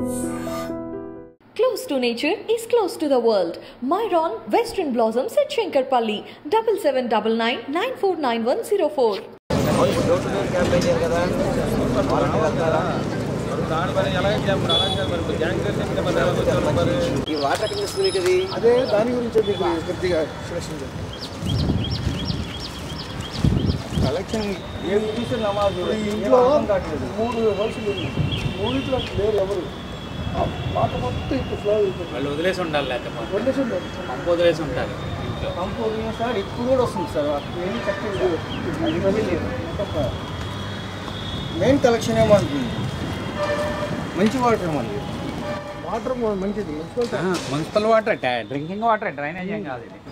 Close to nature is close to the world. Myron Western Blossoms at Shankarpalli, double seven double nine nine four nine one zero four. Door to door campaign చేయాలి కదా వాళ్ళకి వెళ్తారా దానిపైన ఎలాగే చేస్తారు అలాగే మరి గ్యాంగ్ చేస్తే మరి ఎలా వచ్చారు మరి ఈ వాటర్ ఎక్కడ వస్తుంది మీకు ఇది అదే దాని గురించి మీకు కొద్దిగా ఎక్స్ప్రెషన్ కలెక్షన్ ఏం చూసి నమాజ్ ఇప్పుడు ఈ ఇంట్లో మూడు హౌసులు ఉన్నాయి మూడిట్లో లేరు ఎవరు ఆ పాత మొత్తం ఇప్పుడు ఫ్లో అయిపోతుంది వాళ్ళు వదిలేసి ఉండాలి లేకపోతే వదిలేసి ఉండాలి. పంపు వదిలేసి ఉంటారు ఇంట్లో పంపు సార్ ఇప్పుడు కూడా వస్తుంది సార్ ఏం చక్కగా ఇవన్నీ లేదు మెయిన్ కలెక్షన్ ఏమో అనుకుంది మంచి వాటర్ ఏమో అది. వాటర్ మ- మంచిది municipal municipal water drinking water drainage ఏం కాదు ఇది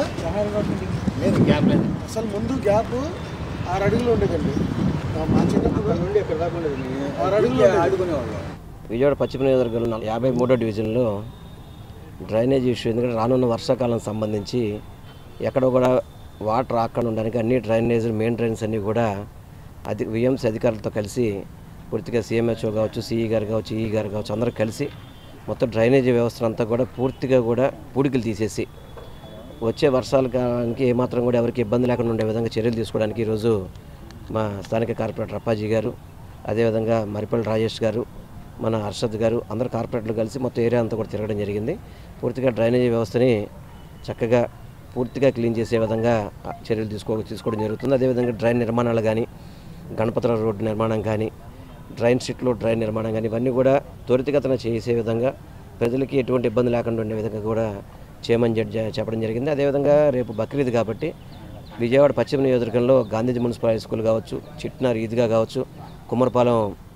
లేదు గ్యాప్ లేదు అసలు ముందు గ్యాప్ ఆరు అడుగులు ఉండేదండి మా- మా చిన్నప్పుడు అక్కడ నుండి ఇక్కడ దాకా ఉండేది ఆరు అడుగులు ఉండేది. ఆడుకునేవాళ్ళు విజయవాడ పశ్చిమ నియోజకవర్గంలో యాభై మూడో డివిజన్లో డ్రైనేజ్ ఇష్యూ ఎందుకంటే రానున్న వర్షాకాలం సంబంధించి ఎక్కడ కూడా వాటర్ ఆకుండా ఉండడానికి అన్ని డ్రైనేజీలు మెయిన్ డ్రైన్స్ అన్నీ కూడా అధి విఎంసీ అధికారులతో కలిసి పూర్తిగా సీఎంహెచ్ఓ కావచ్చు సిఈ గారు కావచ్చు ఈ గారు కావచ్చు అందరూ కలిసి మొత్తం డ్రైనేజీ వ్యవస్థ అంతా కూడా పూర్తిగా కూడా పూడికలు తీసేసి వచ్చే వర్షాల కాలానికి ఏమాత్రం కూడా ఎవరికి ఇబ్బంది లేకుండా ఉండే విధంగా చర్యలు తీసుకోవడానికి ఈరోజు మా స్థానిక కార్పొరేటర్ అప్పాజీ గారు అదేవిధంగా మరిపల్లి రాజేష్ గారు మన హర్షద్ గారు అందరు కార్పొరేటర్లు కలిసి మొత్తం ఏరియా అంతా కూడా తిరగడం జరిగింది పూర్తిగా డ్రైనేజీ వ్యవస్థని చక్కగా పూర్తిగా క్లీన్ చేసే విధంగా ఆ, చర్యలు తీసుకో తీసుకోవడం జరుగుతుంది అదేవిధంగా డ్రైన్ నిర్మాణాలు కానీ గణపతిరావు రోడ్డు నిర్మాణం కానీ డ్రైన్ స్ట్రీట్లో డ్రైన్ నిర్మాణం కానీ ఇవన్నీ కూడా త్వరితగతిన చేసే విధంగా ప్రజలకి ఎటువంటి ఇబ్బంది లేకుండా ఉండే విధంగా కూడా చేయమని జడ్జి చెప్పడం జరిగింది అదేవిధంగా రేపు బక్రీద్ కాబట్టి విజయవాడ పశ్చిమ నియోజకవర్గంలో గాంధీజీ మున్సిపల్ హై స్కూల్ కావచ్చు చిట్నార్ ఈద్గా కావచ్చు కుమ్మరపాలెం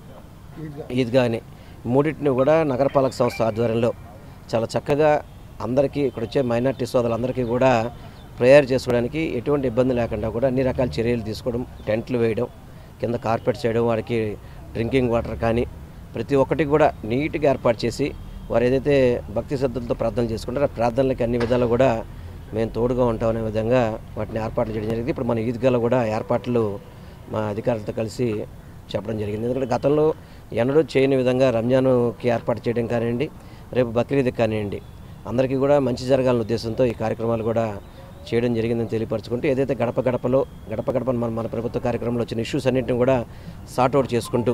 ఈద్గా అని మూడింటిని కూడా నగరపాలక సంస్థ ఆధ్వర్యంలో చాలా చక్కగా అందరికీ ఇక్కడ వచ్చే మైనార్టీ సోదరులందరికీ కూడా ప్రేయర్ చేసుకోవడానికి ఎటువంటి ఇబ్బంది లేకుండా కూడా అన్ని రకాల చర్యలు తీసుకోవడం టెంట్లు వేయడం కింద కార్పెట్స్ చేయడం వారికి డ్రింకింగ్ వాటర్ కానీ ప్రతి ఒక్కటి కూడా నీట్గా ఏర్పాటు చేసి వారు ఏదైతే భక్తి శ్రద్ధలతో ప్రార్థనలు చేసుకుంటారో ఆ ప్రార్థనలకి అన్ని విధాలు కూడా మేము తోడుగా ఉంటామనే విధంగా వాటిని ఏర్పాట్లు చేయడం జరిగింది ఇప్పుడు మన ఈద్గాలో కూడా ఏర్పాట్లు మా అధికారులతో కలిసి చెప్పడం జరిగింది ఎందుకంటే గతంలో ఎన్నడూ చేయని విధంగా రంజాన్కి ఏర్పాటు చేయడం కానివ్వండి రేపు బక్రీద్ కానివ్వండి అందరికీ కూడా మంచి జరగాలనే ఉద్దేశంతో ఈ కార్యక్రమాలు కూడా చేయడం జరిగిందని తెలియపరచుకుంటూ ఏదైతే గడప గడపలో గడప గడప మన మన ప్రభుత్వ కార్యక్రమంలో వచ్చిన ఇష్యూస్ అన్నింటిని కూడా సార్ట్అవుట్ చేసుకుంటూ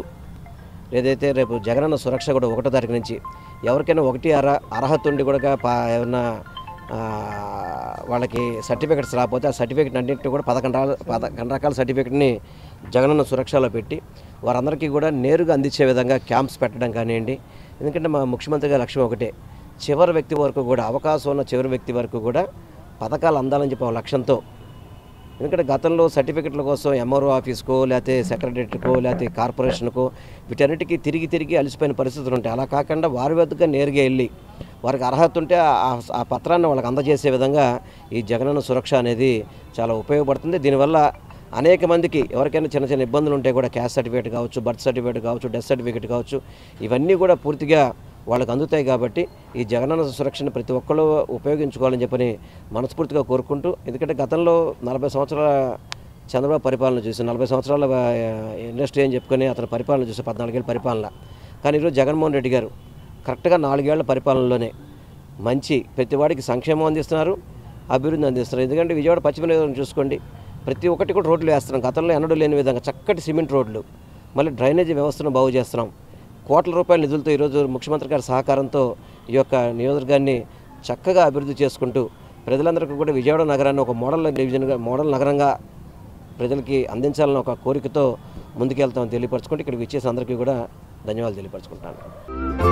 ఏదైతే రేపు జగనన్న సురక్ష కూడా ఒకటో తారీఖు నుంచి ఎవరికైనా ఒకటి అర అర్హత ఉండి కూడా పా ఏమన్నా ఆ, వాళ్ళకి సర్టిఫికెట్స్ రాకపోతే ఆ సర్టిఫికెట్ అన్నింటినీ కూడా పదకొండు రకాల పదకొండు రకాల సర్టిఫికెట్ని జగనన్న సురక్షలో పెట్టి వారందరికీ కూడా నేరుగా అందించే విధంగా క్యాంప్స్ పెట్టడం కానివ్వండి ఎందుకంటే మా ముఖ్యమంత్రి గారి లక్ష్యం ఒకటే చివరి వ్యక్తి వరకు కూడా అవకాశం ఉన్న చివరి వ్యక్తి వరకు కూడా పథకాలు అందాలని చెప్పి ఒక లక్ష్యంతో ఎందుకంటే గతంలో సర్టిఫికెట్ల కోసం ఎంఆర్ఓ ఆఫీస్కో లేకపోతే సెక్రటరియట్కో లేకపోతే కార్పొరేషన్కో వీటన్నిటికీ తిరిగి తిరిగి అలసిపోయిన పరిస్థితులు ఉంటాయి అలా కాకుండా వారి వద్దగా నేరుగా వెళ్ళి వారికి అర్హత ఉంటే ఆ- ఆ పత్రాన్ని వాళ్ళకి అందజేసే విధంగా ఈ జగనన్న సురక్ష అనేది చాలా ఉపయోగపడుతుంది దీనివల్ల అనేక మందికి ఎవరికైనా చిన్న చిన్న ఇబ్బందులు ఉంటే కూడా క్యాస్ట్ సర్టిఫికేట్ కావచ్చు బర్త్ సర్టిఫికేట్ కావచ్చు డెత్ సర్టిఫికేట్ కావచ్చు ఇవన్నీ కూడా పూర్తిగా వాళ్ళకి అందుతాయి కాబట్టి ఈ జగనన్న సురక్షను ప్రతి ఒక్కళ్ళు ఉపయోగించుకోవాలని చెప్పని మనస్ఫూర్తిగా కోరుకుంటూ ఎందుకంటే గతంలో నలభై సంవత్సరాల చంద్రబాబు పరిపాలన చూసి నలభై సంవత్సరాల ఆ, ఇండస్ట్రీ అని చెప్పుకొని అతని పరిపాలన చూసి పద్నాలుగేళ్ళ పరిపాలన కానీ ఈరోజు జగన్మోహన్ రెడ్డి గారు కరెక్ట్గా నాలుగేళ్ల పరిపాలనలోనే మంచి ప్రతి వాడికి సంక్షేమం అందిస్తున్నారు అభివృద్ధి అందిస్తున్నారు ఎందుకంటే విజయవాడ పశ్చిమ నియోజకవర్గం చూసుకోండి ప్రతి ఒక్కటి కూడా రోడ్లు వేస్తున్నాం గతంలో ఎన్నడూ లేని విధంగా చక్కటి సిమెంట్ రోడ్లు మళ్ళీ డ్రైనేజీ వ్యవస్థను బాగు చేస్తున్నాం కోట్ల రూపాయల నిధులతో ఈరోజు ముఖ్యమంత్రి గారి సహకారంతో ఈ యొక్క నియోజకవర్గాన్ని చక్కగా అభివృద్ధి చేసుకుంటూ ప్రజలందరికీ కూడా విజయవాడ నగరాన్ని ఒక మోడల్ డివిజన్గా మోడల్ నగరంగా ప్రజలకి అందించాలని ఒక కోరికతో ముందుకెళ్తామని తెలియపరచుకుంటూ ఇక్కడికి వచ్చేసి అందరికీ కూడా ధన్యవాదాలు తెలియపరచుకుంటాను